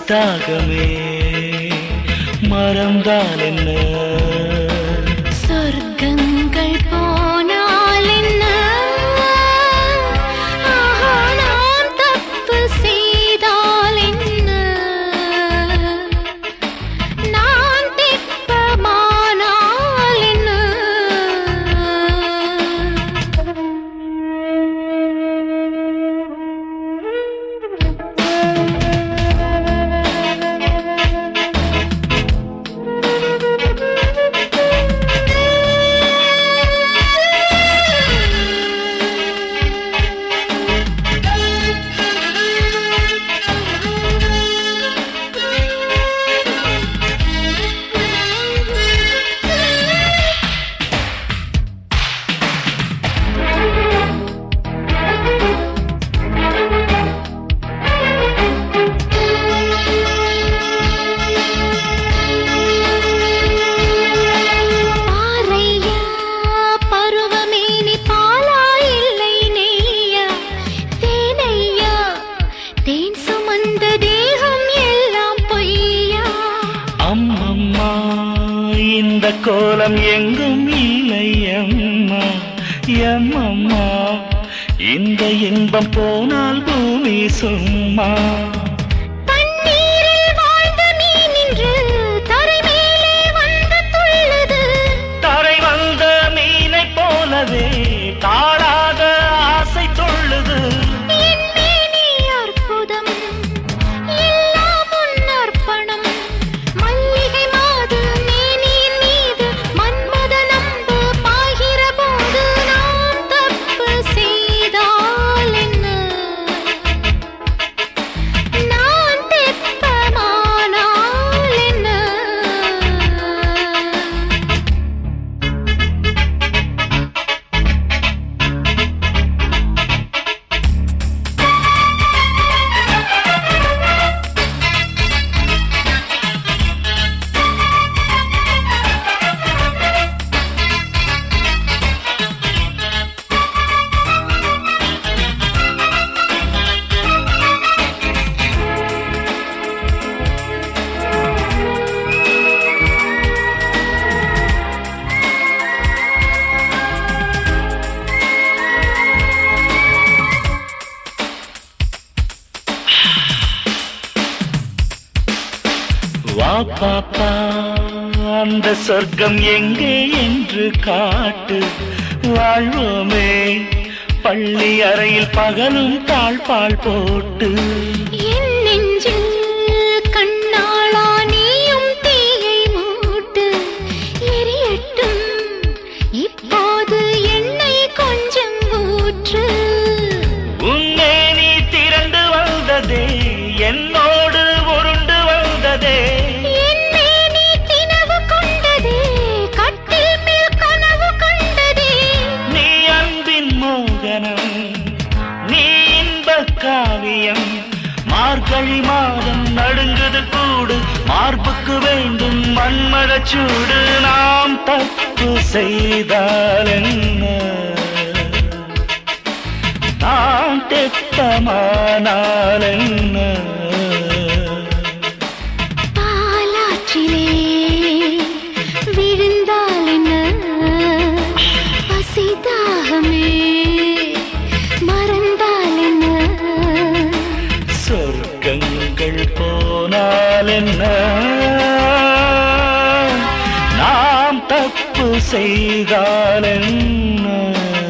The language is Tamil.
பசித்தாகமே மறந்தால் என்ன சொர்க்கங்கள் போனால் என்ன ஆஹா, நான் தப்பு செய்தால் என்ன நான் தெப்பமானால் என்ன பாறையா பருவமேனி பாலா இல்லை நெய்யா தேனையா தேன் சுமந்த தேகம் எல்லாம் பொய்யா அம்மம்மா இந்த கோலம் எங்கும் இல்லை அம்மா எம்மம்மா இந்த இன்பம் போனால் பூமி சும்மா தண்ணீரில் வாழ்ந்த மீன் இன்று தரை மேலே வந்து துள்ளுது தரை வந்த மீனை போலவே தாழாத ஆசை துள்ளுது என் மேனி அற்புதம் எல்லாம் உன் அர்ப்பணம் மல்லிகை மாது மேனியின் மீது மன்மத நம்பு பாய்கிற போது நாம் தப்பு செய்தால் என்ன நான் தெப்பமானால் என்ன வா பாப்பா அந்த சொர்க்கம் எங்கே என்று காட்டு வாழ்வோமே பள்ளி அறையில் பகலும் தாழ்பால் போட்டு என் நெஞ்சில் கண்ணாளா நீயும் தீயை மூட்டு எரியட்டும் இப்போது எண்ணெய் கொஞ்சம் ஊற்று உன்னே நீ திரண்டு வந்ததே என்னோடு உருண்டு வந்ததே என் மேனி தினவு கொண்டதே கட்டில் மேல் கனவு கண்டதே நீ அன்பின் மோகனம் நீ இன்ப காவியம் மார்கழி மாதம் நடுங்குது கூடு மார்புக்கு வேண்டும் மண்மழச் சூடு நாம் தப்பு செய்தால் என்ன நாம் தெப்பமானால் என்ன பாலாற்றிலே விழுந்தால் என்ன பசிதாகமே மறந்தால் என்ன சொர்க்கங்கள் போனால் என்ன நாம் தப்பு செய்தால் என்ன